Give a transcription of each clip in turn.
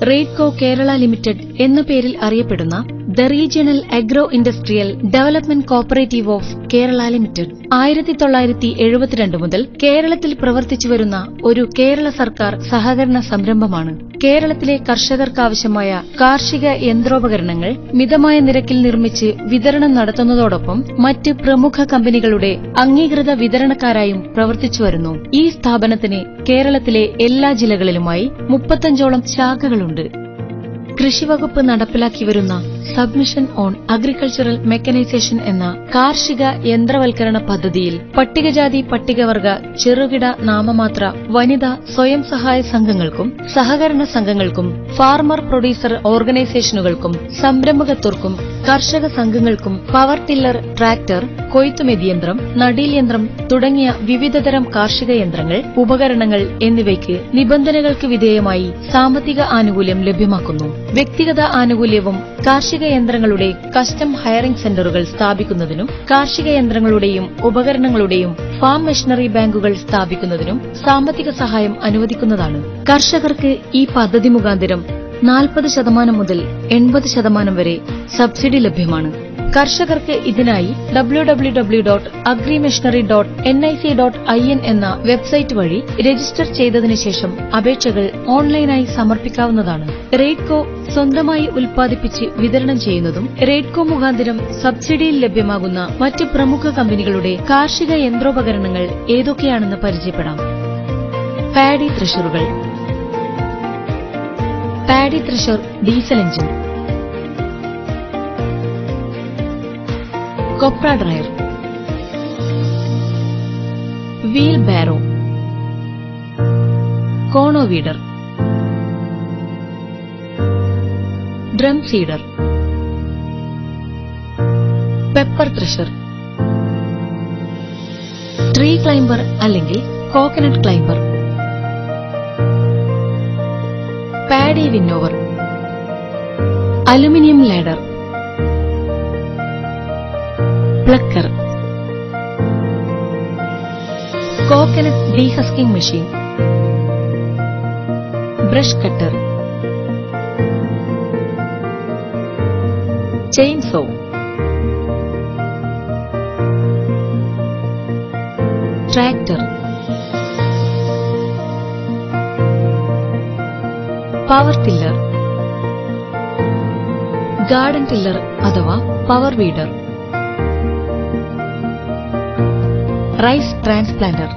Raidco Kerala limited എന്ന പേരിൽ അറിയപ്പെടുന്ന the regional agro industrial development cooperative of Kerala limited ആയിരത്തി തൊള്ളായിരത്തി എഴുപത്തിരണ്ട് മുതൽ കേരളത്തിൽ പ്രവർത്തിച്ചുവരുന്ന ഒരു കേരള സർക്കാർ സഹകരണ സംരംഭമാണ് കേരളത്തിലെ കർഷകർക്കാവശ്യമായ കാർഷിക യന്ത്രോപകരണങ്ങൾ മിതമായ നിരക്കിൽ നിർമ്മിച്ച് വിതരണം നടത്തുന്നതോടൊപ്പം മറ്റ് പ്രമുഖ കമ്പനികളുടെ അംഗീകൃത വിതരണക്കാരായും പ്രവർത്തിച്ചുവരുന്നു ഈ സ്ഥാപനത്തിന് കേരളത്തിലെ എല്ലാ ജില്ലകളിലുമായി മുപ്പത്തഞ്ചോളം ശാഖകളുണ്ട് കൃഷിവകുപ്പ് നടപ്പിലാക്കി വരുന്ന സബ്മിഷൻ ഓൺ അഗ്രികൾച്ചറൽ മെക്കനൈസേഷൻ എന്ന കാർഷിക യന്ത്രവൽക്കരണ പദ്ധതിയിൽ പട്ടികജാതി പട്ടികവർഗ ചെറുകിട നാമമാത്ര വനിതാ സ്വയം സഹായ സംഘങ്ങൾക്കും സഹകരണ സംഘങ്ങൾക്കും ഫാർമർ പ്രൊഡ്യൂസർ ഓർഗനൈസേഷനുകൾക്കും സംരംഭകത്വർക്കും കർഷക സംഘങ്ങൾക്കും പവർ ടില്ലർ ട്രാക്ടർ കൊയ്ത്തുമെതിയന്ത്രം നടീൽ യന്ത്രം തുടങ്ങിയ വിവിധതരം കാർഷിക യന്ത്രങ്ങൾ ഉപകരണങ്ങൾ എന്നിവയ്ക്ക് നിബന്ധനകൾക്ക് വിധേയമായി സാമ്പത്തിക ആനുകൂല്യം ലഭ്യമാക്കുന്നു വ്യക്തിഗത ആനുകൂല്യവും കാർഷിക യന്ത്രങ്ങളുടെ കസ്റ്റം ഹയറിംഗ് സെന്ററുകൾ സ്ഥാപിക്കുന്നതിനും കാർഷിക യന്ത്രങ്ങളുടെയും ഉപകരണങ്ങളുടെയും ഫാം മെഷീനറി ബാങ്കുകൾ സ്ഥാപിക്കുന്നതിനും സാമ്പത്തിക സഹായം അനുവദിക്കുന്നതാണ് കർഷകർക്ക് ഈ പദ്ധതി മുഖാന്തരം നാൽപ്പത് ശതമാനം മുതൽ എൺപത് ശതമാനം വരെ സബ്സിഡി ലഭ്യമാണ് കർഷകർക്ക് ഇതിനായി W W W dot agrimachinery dot N I C dot I N എന്ന വെബ്സൈറ്റ് വഴി രജിസ്റ്റർ ചെയ്തതിനു ശേഷം അപേക്ഷകൾ ഓൺലൈനായി സമർപ്പിക്കാവുന്നതാണ് റെയ്ഡ്കോ സ്വന്തമായി ഉൽപ്പാദിപ്പിച്ച് വിതരണം ചെയ്യുന്നതും റെയ്ഡ്കോ മുഖാന്തരം സബ്സിഡിയിൽ ലഭ്യമാകുന്ന മറ്റ് പ്രമുഖ കമ്പനികളുടെ കാർഷിക യന്ത്രോപകരണങ്ങൾ ഏതൊക്കെയാണെന്ന് പരിചയപ്പെടാം പാഡി ത്രഷറുകൾ paddy thresher diesel engine copra dryer wheelbarrow cono weeder drum seeder pepper thresher tree climber അല്ലെങ്കിൽ coconut climber paddy winnower aluminium ladder plucker coconut dehusking machine brush cutter chainsaw tractor power tiller garden tiller അഥവാ power weeder rice transplanter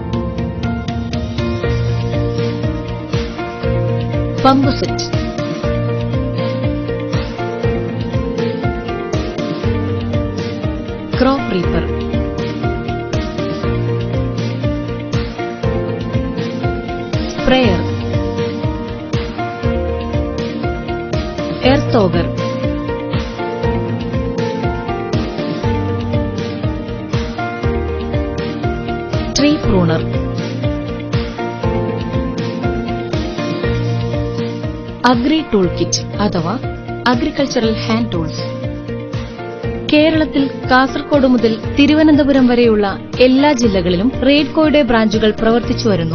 pump set crop reaper sprayer earth auger tree pruner agri tool kit അഥവാ agricultural hand tools കേരളത്തിൽ കാസർഗോഡ് മുതൽ തിരുവനന്തപുരം വരെയുള്ള എല്ലാ ജില്ലകളിലും റെയ്ഡ്കോയുടെ ബ്രാഞ്ചുകൾ പ്രവർത്തിച്ചു വരുന്നു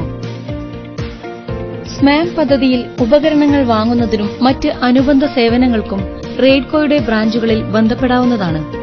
സ്മാം പദ്ധതിയിൽ ഉപകരണങ്ങൾ വാങ്ങുന്നതിനും മറ്റ് അനുബന്ധ സേവനങ്ങൾക്കും റെയ്ഡ്കോയുടെ ബ്രാഞ്ചുകളിൽ ബന്ധപ്പെടാവുന്നതാണ്